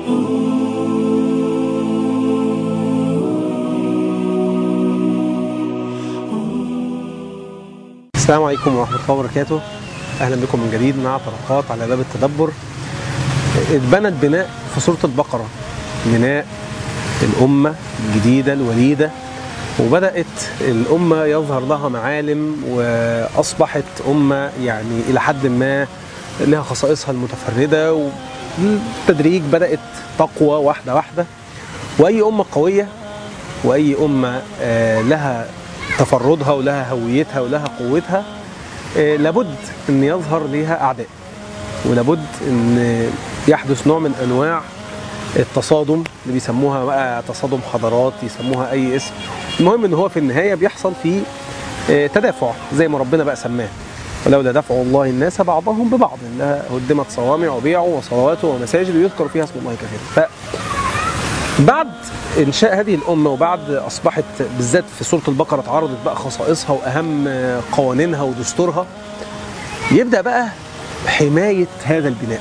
السلام عليكم ورحمة الله وبركاته أهلا بكم من جديد مع طرقات على باب التدبر اتبنت بناء في سورة البقرة بناء الأمة الجديدة الوليدة وبدأت الأمة يظهر لها معالم وأصبحت أمة يعني إلى حد ما لها خصائصها المتفردة وبالتدريج بدأت تقوى واحدة واحدة وأي أمة قوية وأي أمة آه، لها تفردها ولها هويتها ولها قوتها آه، لابد أن يظهر لها أعداء ولابد أن يحدث نوع من أنواع التصادم اللي بيسموها بقى تصادم حضارات يسموها أي اسم المهم أن هو في النهاية بيحصل في آه، تدافع زي ما ربنا بقى سماه ولولا دفع الله الناس بعضهم ببعض انها هدمت صوامع وبيع وصلوات ومساجد ويذكر فيها اسم الله كثيرا ف بعد انشاء هذه الامه وبعد اصبحت بالذات في سوره البقره اتعرضت بقى خصائصها واهم قوانينها ودستورها يبدا بقى حمايه هذا البناء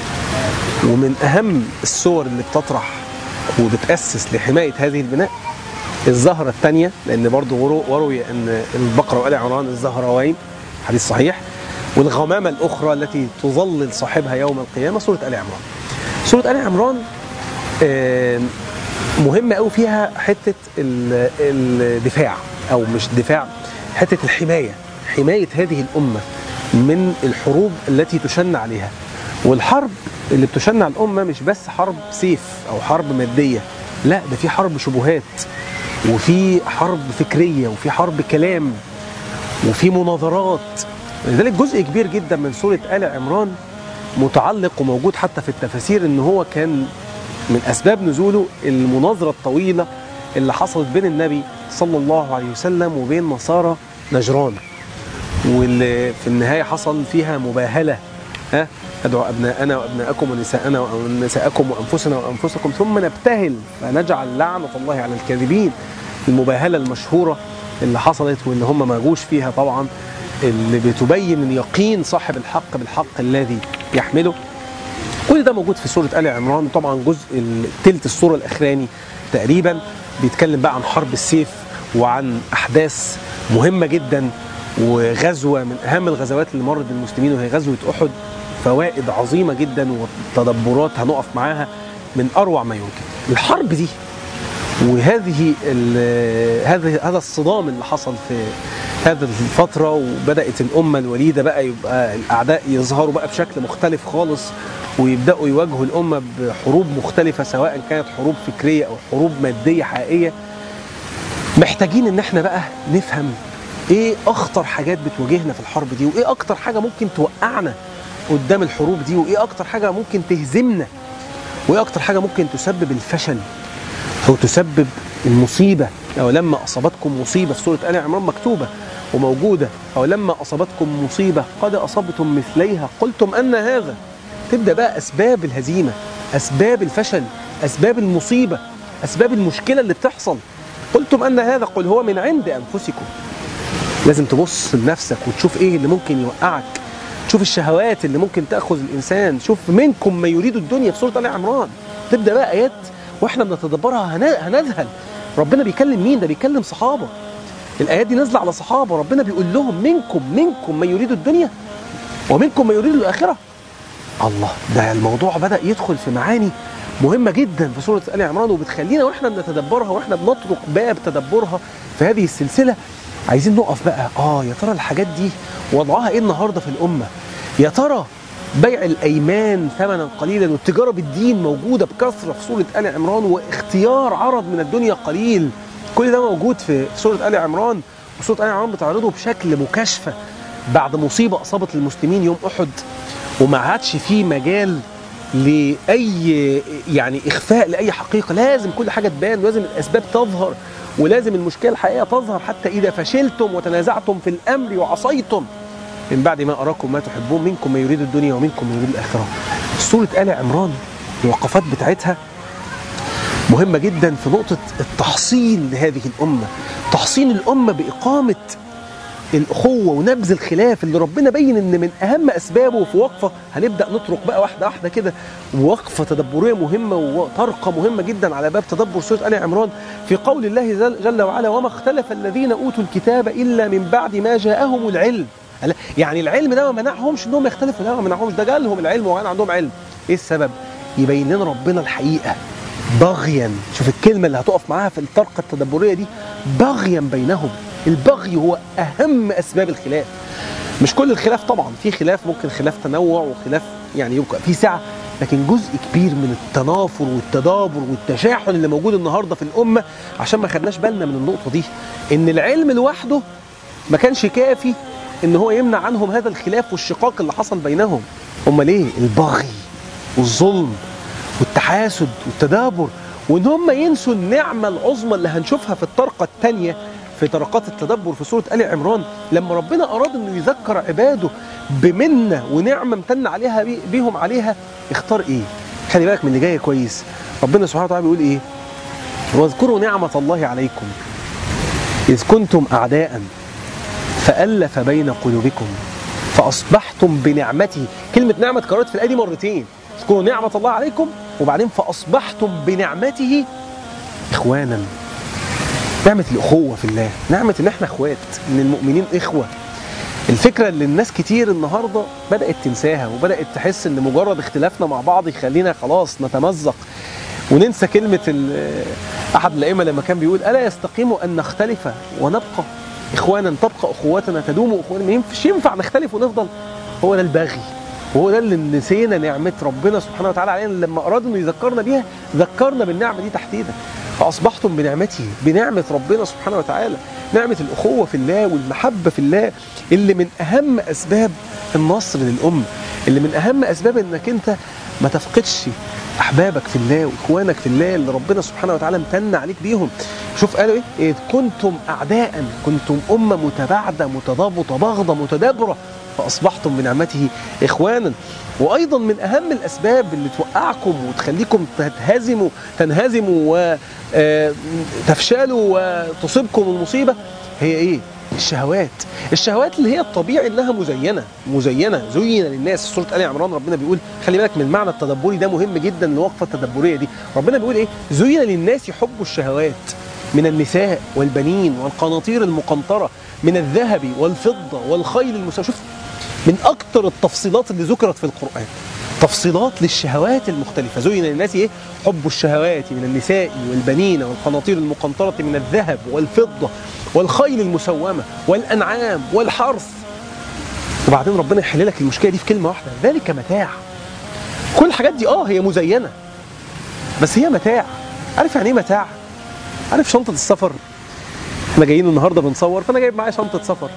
ومن اهم الصور اللي بتطرح وبتاسس لحمايه هذه البناء الزهره الثانيه لان برضه ورو- وروي ان البقره وال عمران الزهراوين حديث صحيح والغمامه الاخرى التي تظلل صاحبها يوم القيامه سوره ال عمران. سوره ال عمران آه، مهمه قوي فيها حته ال- الدفاع او مش دفاع حته الحمايه حمايه هذه الامه من الحروب التي تشن عليها والحرب اللي بتشن على الامه مش بس حرب سيف او حرب ماديه لا ده في حرب شبهات وفي حرب فكريه وفي حرب كلام وفي مناظرات لذلك جزء كبير جدا من سوره ال عمران متعلق وموجود حتى في التفاسير ان هو كان من اسباب نزوله المناظره الطويله اللي حصلت بين النبي صلى الله عليه وسلم وبين نصارى نجران واللي في النهايه حصل فيها مباهله ها ندعو ابناءنا وابناءكم ونساءنا ونساءكم وانفسنا وانفسكم ثم نبتهل فنجعل لعنه الله على الكاذبين المباهله المشهوره اللي حصلت واللي هم ما جوش فيها طبعا اللي بتبين اليقين صاحب الحق بالحق الذي يحمله كل ده موجود في سورة آل عمران طبعا جزء التلت السورة الأخراني تقريبا بيتكلم بقى عن حرب السيف وعن أحداث مهمة جدا وغزوة من أهم الغزوات اللي مرت بالمسلمين وهي غزوة أحد فوائد عظيمة جدا وتدبرات هنقف معاها من أروع ما يمكن الحرب دي وهذه ال- هذا هذا الصدام اللي حصل في هذه الفترة وبدأت الأمة الوليدة بقى يبقى الأعداء يظهروا بقى بشكل مختلف خالص ويبدأوا يواجهوا الأمة بحروب مختلفة سواء كانت حروب فكرية أو حروب مادية حقيقية محتاجين إن احنا بقى نفهم إيه أخطر حاجات بتواجهنا في الحرب دي وإيه أكتر حاجة ممكن توقعنا قدام الحروب دي وإيه أكتر حاجة ممكن تهزمنا وإيه أكتر حاجة ممكن تسبب الفشل أو تسبب المصيبة أو لما أصابتكم مصيبة في سورة آل عمران مكتوبة وموجودة أو لما أصابتكم مصيبة قد أصبتم مثليها قلتم أن هذا تبدأ بقى أسباب الهزيمة أسباب الفشل أسباب المصيبة أسباب المشكلة اللي بتحصل قلتم أن هذا قل هو من عند أنفسكم لازم تبص لنفسك وتشوف إيه اللي ممكن يوقعك تشوف الشهوات اللي ممكن تأخذ الإنسان شوف منكم من يريد الدنيا في سورة آل عمران تبدأ بقى آيات واحنا بنتدبرها هن- هنذهل ربنا بيكلم مين ده بيكلم صحابة الآيات دي نازلة على صحابة ربنا بيقول لهم منكم منكم من يريد الدنيا ومنكم من يريد الآخرة الله ده الموضوع بدأ يدخل في معاني مهمة جدا في سورة آل عمران وبتخلينا واحنا بنتدبرها واحنا بنطرق باب تدبرها في هذه السلسلة عايزين نقف بقى اه يا ترى الحاجات دي وضعها ايه النهارده في الأمة يا ترى بيع الأيمان ثمنا قليلا والتجارة بالدين موجودة بكثرة في سورة آل عمران واختيار عرض من الدنيا قليل كل ده موجود في سورة آل عمران وسورة آل عمران بتعرضه بشكل مكاشفة بعد مصيبة أصابت المسلمين يوم أحد وما عادش فيه مجال لأي يعني إخفاء لأي حقيقة لازم كل حاجة تبان ولازم الأسباب تظهر ولازم المشكلة الحقيقية تظهر حتى إذا فشلتم وتنازعتم في الأمر وعصيتم من بعد ما أراكم ما تحبون منكم من يريد الدنيا ومنكم من يريد الآخرة سورة آل عمران الوقفات بتاعتها مهمة جدا في نقطة التحصين لهذه الأمة تحصين الأمة بإقامة الاخوه ونبذ الخلاف اللي ربنا بين ان من اهم اسبابه في وقفه هنبدا نطرق بقى واحده واحده كده وقفه تدبريه مهمه وطرقه مهمه جدا على باب تدبر سوره ال عمران في قول الله جل, جل وعلا وما اختلف الذين اوتوا الكتاب الا من بعد ما جاءهم العلم يعني العلم ده ما منعهمش انهم يختلفوا لا ما منعهمش ده جالهم العلم وكان عندهم علم ايه السبب يبين لنا ربنا الحقيقه بغيا شوف الكلمه اللي هتقف معاها في الطرقه التدبريه دي بغيا بينهم البغي هو اهم اسباب الخلاف مش كل الخلاف طبعا في خلاف ممكن خلاف تنوع وخلاف يعني يبقى في سعه لكن جزء كبير من التنافر والتدابر والتشاحن اللي موجود النهارده في الامه عشان ما خدناش بالنا من النقطه دي ان العلم لوحده ما كانش كافي ان هو يمنع عنهم هذا الخلاف والشقاق اللي حصل بينهم امال ايه البغي والظلم والتحاسد والتدابر وان هم ينسوا النعمه العظمى اللي هنشوفها في الطرقه الثانيه في طرقات التدبر في سوره ال عمران لما ربنا اراد انه يذكر عباده بمنه ونعمه امتن عليها بيهم عليها اختار ايه؟ خلي بالك من اللي جاي كويس ربنا سبحانه وتعالى بيقول ايه؟ واذكروا نعمه الله عليكم اذ كنتم اعداء فالف بين قلوبكم فاصبحتم بنعمته كلمه نعمه اتكررت في الايه دي مرتين اذكروا نعمه الله عليكم وبعدين فاصبحتم بنعمته اخوانا نعمة الأخوة في الله نعمة إن إحنا إخوات إن المؤمنين إخوة الفكرة اللي الناس كتير النهاردة بدأت تنساها وبدأت تحس إن مجرد اختلافنا مع بعض يخلينا خلاص نتمزق وننسى كلمة أحد الأئمة لما كان بيقول ألا يستقيم أن نختلف ونبقى إخوانا تبقى أخواتنا تدوم أخوانا ما ينفعش ينفع نختلف ونفضل هو ده البغي وهو ده اللي نسينا نعمة ربنا سبحانه وتعالى علينا لما أراد إنه يذكرنا بيها ذكرنا بالنعمة دي تحديدا فأصبحتم بنعمته بنعمة ربنا سبحانه وتعالى نعمة الأخوة في الله والمحبة في الله اللي من أهم أسباب النصر للأمة اللي من أهم أسباب إنك أنت ما تفقدش أحبابك في الله وإخوانك في الله اللي ربنا سبحانه وتعالى امتن عليك بيهم شوف قالوا إيه إذ كنتم أعداء كنتم أمة متباعدة متضابطة بغضة متدابرة فأصبحتم بنعمته إخوانا وأيضا من أهم الأسباب اللي توقعكم وتخليكم تنهزموا تنهزموا وتفشلوا وتصيبكم المصيبة هي إيه؟ الشهوات الشهوات اللي هي الطبيعي انها مزينه مزينه زين للناس سوره ال عمران ربنا بيقول خلي بالك من المعنى التدبري ده مهم جدا للوقفه التدبريه دي ربنا بيقول ايه زين للناس حب الشهوات من النساء والبنين والقناطير المقنطره من الذهب والفضه والخيل المسومه شوف من اكتر التفصيلات اللي ذكرت في القران تفصيلات للشهوات المختلفة زين للناس إيه؟ حب الشهوات من النساء والبنين والقناطير المقنطرة من الذهب والفضة والخيل المسومة والأنعام والحرث وبعدين ربنا يحل لك المشكلة دي في كلمة واحدة ذلك متاع كل الحاجات دي اه هي مزينة بس هي متاع عارف يعني ايه متاع؟ عارف شنطة السفر احنا جايين النهارده بنصور فانا جايب معايا شنطة سفر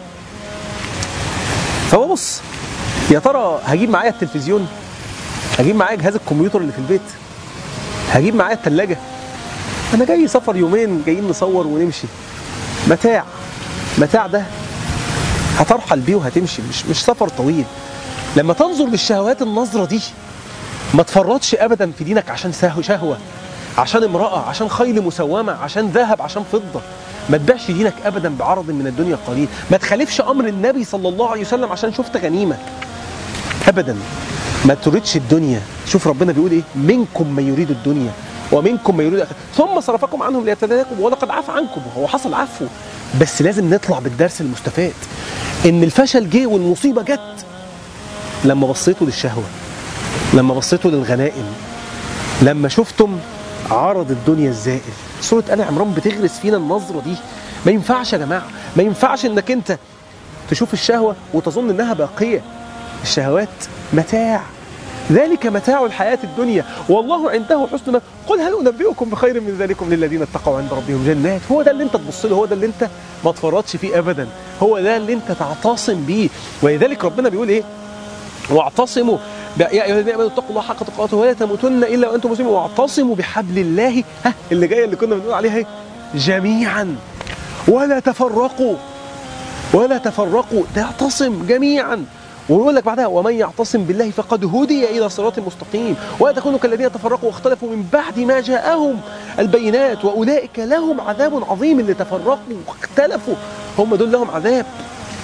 فببص يا ترى هجيب معايا التلفزيون هجيب معايا جهاز الكمبيوتر اللي في البيت هجيب معايا الثلاجة انا جاي سفر يومين جايين نصور ونمشي متاع متاع ده هترحل بيه وهتمشي مش مش سفر طويل لما تنظر للشهوات النظرة دي ما تفرطش ابدا في دينك عشان شهوة عشان امرأة عشان خيل مسومة عشان ذهب عشان فضة ما تبيعش دينك ابدا بعرض من الدنيا قليل ما تخالفش امر النبي صلى الله عليه وسلم عشان شفت غنيمة ابدا ما تريدش الدنيا شوف ربنا بيقول ايه منكم من يريد الدنيا ومنكم من يريد الآخرة ثم صرفكم عنهم ليبتليكم ولقد عفى عنكم هو حصل عفو بس لازم نطلع بالدرس المستفاد ان الفشل جه والمصيبه جت لما بصيتوا للشهوه لما بصيتوا للغنائم لما شفتم عرض الدنيا الزائل سوره ال عمران بتغرس فينا النظره دي ما ينفعش يا جماعه ما ينفعش انك انت تشوف الشهوه وتظن انها باقيه الشهوات متاع ذلك متاع الحياة الدنيا والله عنده حسن ما قل هل أنبئكم بخير من ذلكم للذين اتقوا عند ربهم جنات هو ده اللي انت تبص له هو ده اللي انت ما تفرطش فيه أبدا هو ده اللي انت تعتصم بيه ولذلك ربنا بيقول ايه واعتصموا يا ايها الذين امنوا اتقوا الله حق تقاته ولا تموتن الا وانتم مسلمون واعتصموا بحبل الله ها اللي جايه اللي كنا بنقول عليها ايه جميعا ولا تفرقوا ولا تفرقوا تعتصم جميعا ويقول لك بعدها ومن يعتصم بالله فقد هدي الى صراط مستقيم ولا تكونوا كالذين تفرقوا واختلفوا من بعد ما جاءهم البينات واولئك لهم عذاب عظيم اللي تفرقوا واختلفوا هم دول لهم عذاب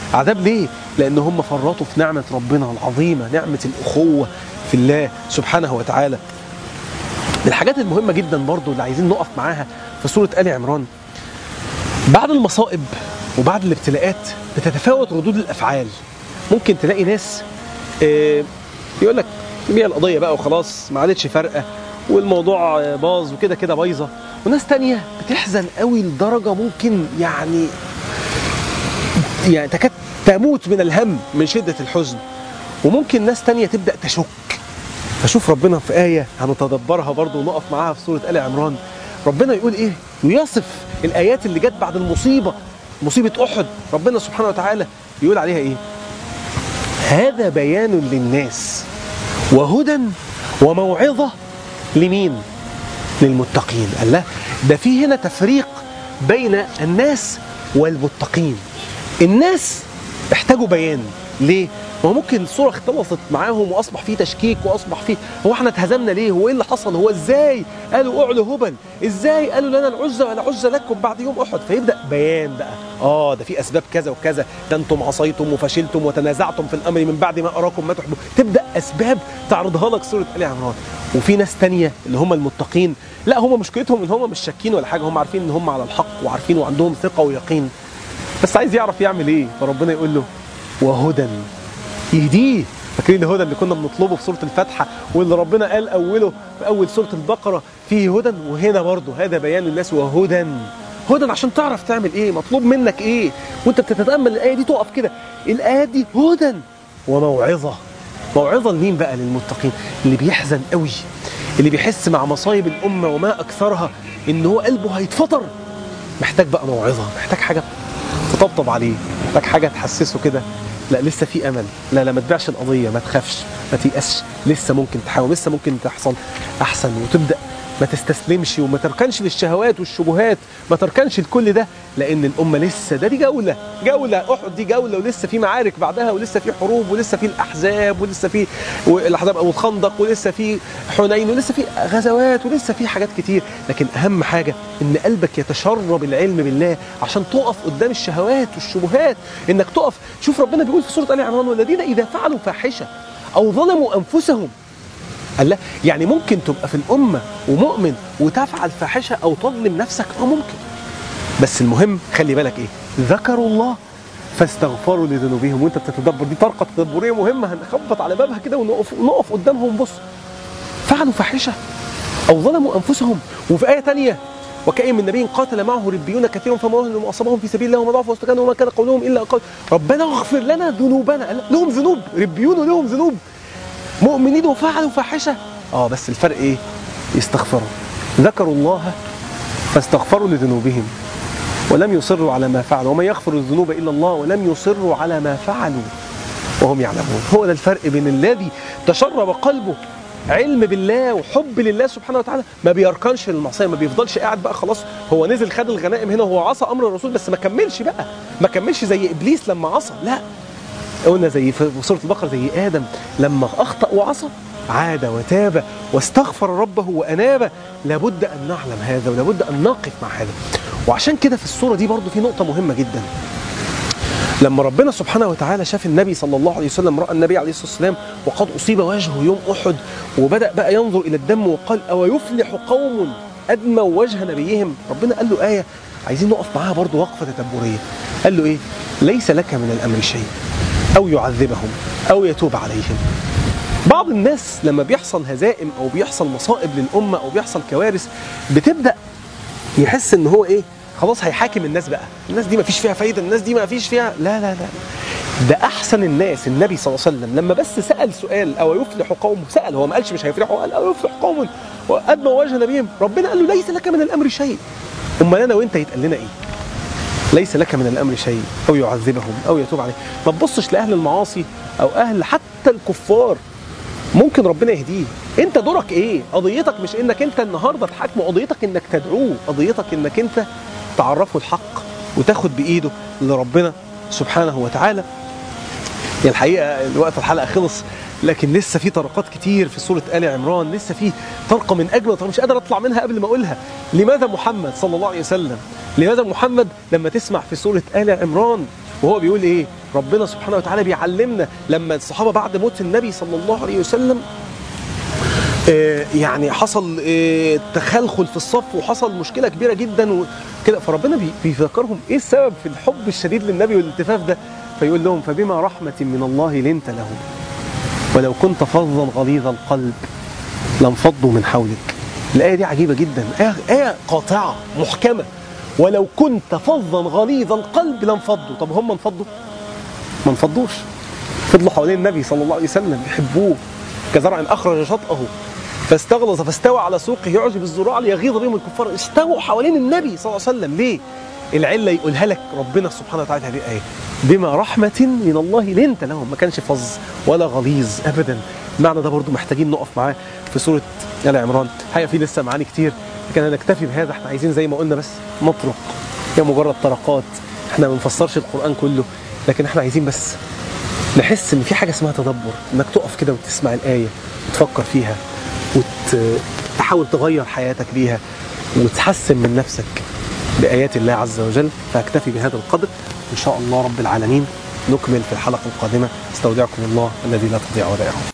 عذاب ليه لان هم فرطوا في نعمه ربنا العظيمه نعمه الاخوه في الله سبحانه وتعالى من الحاجات المهمه جدا برضو اللي عايزين نقف معاها في سوره ال عمران بعد المصائب وبعد الابتلاءات بتتفاوت ردود الافعال ممكن تلاقي ناس آه، يقول لك هي القضيه بقى وخلاص ما عادتش فارقه والموضوع آه، باظ وكده كده بايظه وناس تانية بتحزن قوي لدرجه ممكن يعني يعني تكاد تموت من الهم من شده الحزن وممكن ناس تانية تبدا تشك فشوف ربنا في آية هنتدبرها برضو ونقف معاها في سورة آل عمران ربنا يقول إيه ويصف الآيات اللي جت بعد المصيبة مصيبة أحد ربنا سبحانه وتعالى يقول عليها إيه هذا بيان للناس وهدى وموعظة لمين للمتقين قال لا ده في هنا تفريق بين الناس والمتقين الناس احتاجوا بيان ليه؟ ما هو ممكن الصورة اختلطت معاهم وأصبح فيه تشكيك وأصبح فيه هو احنا اتهزمنا ليه؟ هو إيه اللي حصل؟ هو إزاي؟ قالوا أعلوا هبل إزاي قالوا لنا العزة ولا عزة لكم بعد يوم أحد فيبدأ بيان بقى آه ده في أسباب كذا وكذا ده أنتم عصيتم وفشلتم وتنازعتم في الأمر من بعد ما أراكم ما تحبون تبدأ أسباب تعرضها لك سورة آل عمران وفي ناس تانية اللي هم المتقين لا هم مشكلتهم ان هم مش شاكين ولا حاجة هم عارفين ان هم على الحق وعارفين وعندهم ثقة ويقين بس عايز يعرف يعمل ايه فربنا يقول له وهدى يهديه فاكرين الهدى اللي كنا بنطلبه في سوره الفاتحه واللي ربنا قال اوله في اول سوره البقره فيه هدى وهنا برضه هذا بيان للناس وهدى هدى عشان تعرف تعمل ايه مطلوب منك ايه وانت بتتامل الايه دي تقف كده الايات دي هدى وموعظه موعظه لمين بقى للمتقين اللي بيحزن قوي اللي بيحس مع مصايب الامه وما اكثرها ان هو قلبه هيتفطر محتاج بقى موعظه محتاج حاجه تطبطب عليه محتاج حاجه تحسسه كده لا لسه في امل لا لا ما تبيعش القضيه ما تخافش ما تيأسش لسه ممكن تحاول لسه ممكن تحصل احسن وتبدا ما تستسلمش وما تركنش للشهوات والشبهات ما تركنش لكل ده لان الامه لسه ده دي جوله جوله احد دي جوله ولسه في معارك بعدها ولسه في حروب ولسه في الاحزاب ولسه في الاحزاب او الخندق ولسه في حنين ولسه في غزوات ولسه في حاجات كتير لكن اهم حاجه ان قلبك يتشرب العلم بالله عشان تقف قدام الشهوات والشبهات انك تقف شوف ربنا بيقول في سوره ال عمران والذين اذا فعلوا فاحشه او ظلموا انفسهم قال لا يعني ممكن تبقى في الأمة ومؤمن وتفعل فاحشة أو تظلم نفسك أه ممكن بس المهم خلي بالك إيه ذكروا الله فاستغفروا لذنوبهم وانت بتتدبر دي طرقة تدبرية مهمة هنخبط على بابها كده ونقف نقف قدامهم بص فعلوا فاحشة أو ظلموا أنفسهم وفي آية تانية وكأي من نبي قاتل معه ربيون كثير فما وهنوا لما أصابهم في سبيل الله وما ضعفوا واستكانوا وما كان قولهم إلا قال ربنا اغفر لنا ذنوبنا لهم ذنوب ربيون ولهم ذنوب مؤمنين وفعلوا فاحشة اه بس الفرق ايه يستغفروا ذكروا الله فاستغفروا لذنوبهم ولم يصروا على ما فعلوا ومن يغفر الذنوب إلا الله ولم يصروا على ما فعلوا وهم يعلمون هو ده الفرق بين الذي تشرب قلبه علم بالله وحب لله سبحانه وتعالى ما بيركنش للمعصيه ما بيفضلش قاعد بقى خلاص هو نزل خد الغنائم هنا وهو عصى امر الرسول بس ما كملش بقى ما كملش زي ابليس لما عصى لا قلنا زي في سوره البقره زي ادم لما اخطا وعصى عاد وتاب واستغفر ربه واناب لابد ان نعلم هذا ولابد ان نقف مع هذا وعشان كده في السوره دي برضو في نقطه مهمه جدا لما ربنا سبحانه وتعالى شاف النبي صلى الله عليه وسلم راى النبي عليه الصلاه والسلام وقد اصيب وجهه يوم احد وبدا بقى ينظر الى الدم وقال او يفلح قوم ادموا وجه نبيهم ربنا قال له ايه عايزين نقف معاها برضو وقفه تدبريه قال له ايه ليس لك من الامر شيء او يعذبهم او يتوب عليهم بعض الناس لما بيحصل هزائم او بيحصل مصائب للامه او بيحصل كوارث بتبدا يحس ان هو ايه خلاص هيحاكم الناس بقى الناس دي ما فيش فيها فايده الناس دي ما فيش فيها لا لا لا ده احسن الناس النبي صلى الله عليه وسلم لما بس سال سؤال او يفلح قوم سال هو ما قالش مش هيفلحوا قال او يفلح قوم وادموا وجه نبيهم ربنا قال له ليس لك من الامر شيء امال انا وانت يتقال لنا ايه ليس لك من الامر شيء او يعذبهم او يتوب عليهم ما تبصش لاهل المعاصي او اهل حتى الكفار ممكن ربنا يهديه انت دورك ايه قضيتك مش انك انت النهارده تحاكمه قضيتك انك تدعوه قضيتك انك انت تعرفه الحق وتاخد بايده لربنا سبحانه وتعالى يعني الحقيقه الوقت الحلقه خلص لكن لسه في طرقات كتير في سوره ال عمران لسه في طرقه من اجمل طرق مش قادر اطلع منها قبل ما اقولها لماذا محمد صلى الله عليه وسلم لماذا محمد لما تسمع في سوره ال عمران وهو بيقول ايه ربنا سبحانه وتعالى بيعلمنا لما الصحابه بعد موت النبي صلى الله عليه وسلم آه، يعني حصل آه، تخلخل في الصف وحصل مشكله كبيره جدا وكده فربنا بي- بيذكرهم ايه السبب في الحب الشديد للنبي والالتفاف ده فيقول لهم فبما رحمه من الله لنت لهم ولو كنت فظا غليظ القلب لانفضوا من حولك الآية دي عجيبة جدا آية, آية قاطعة محكمة ولو كنت فظا غليظ القلب لانفضوا طب هم انفضوا ما انفضوش فضلوا حوالين النبي صلى الله عليه وسلم يحبوه كزرع أخرج شطأه فاستغلظ فاستوى على سوقه يعجب الزراع ليغيظ بهم الكفار استووا حوالين النبي صلى الله عليه وسلم ليه؟ العلة يقولها لك ربنا سبحانه وتعالى في هذه الآية بما رحمة من الله لنت لهم ما كانش فظ ولا غليظ أبدا المعنى ده برضو محتاجين نقف معاه في سورة آل عمران حقيقة في لسه معاني كتير لكن هنكتفي بهذا احنا عايزين زي ما قلنا بس نطرق هي مجرد طرقات احنا ما بنفسرش القرآن كله لكن احنا عايزين بس نحس ان في حاجه اسمها تدبر انك تقف كده وتسمع الايه وتفكر فيها وتحاول تغير حياتك بيها وتحسن من نفسك بايات الله عز وجل فاكتفي بهذا القدر ان شاء الله رب العالمين نكمل في الحلقه القادمه استودعكم الله الذي لا تضيع ودائعه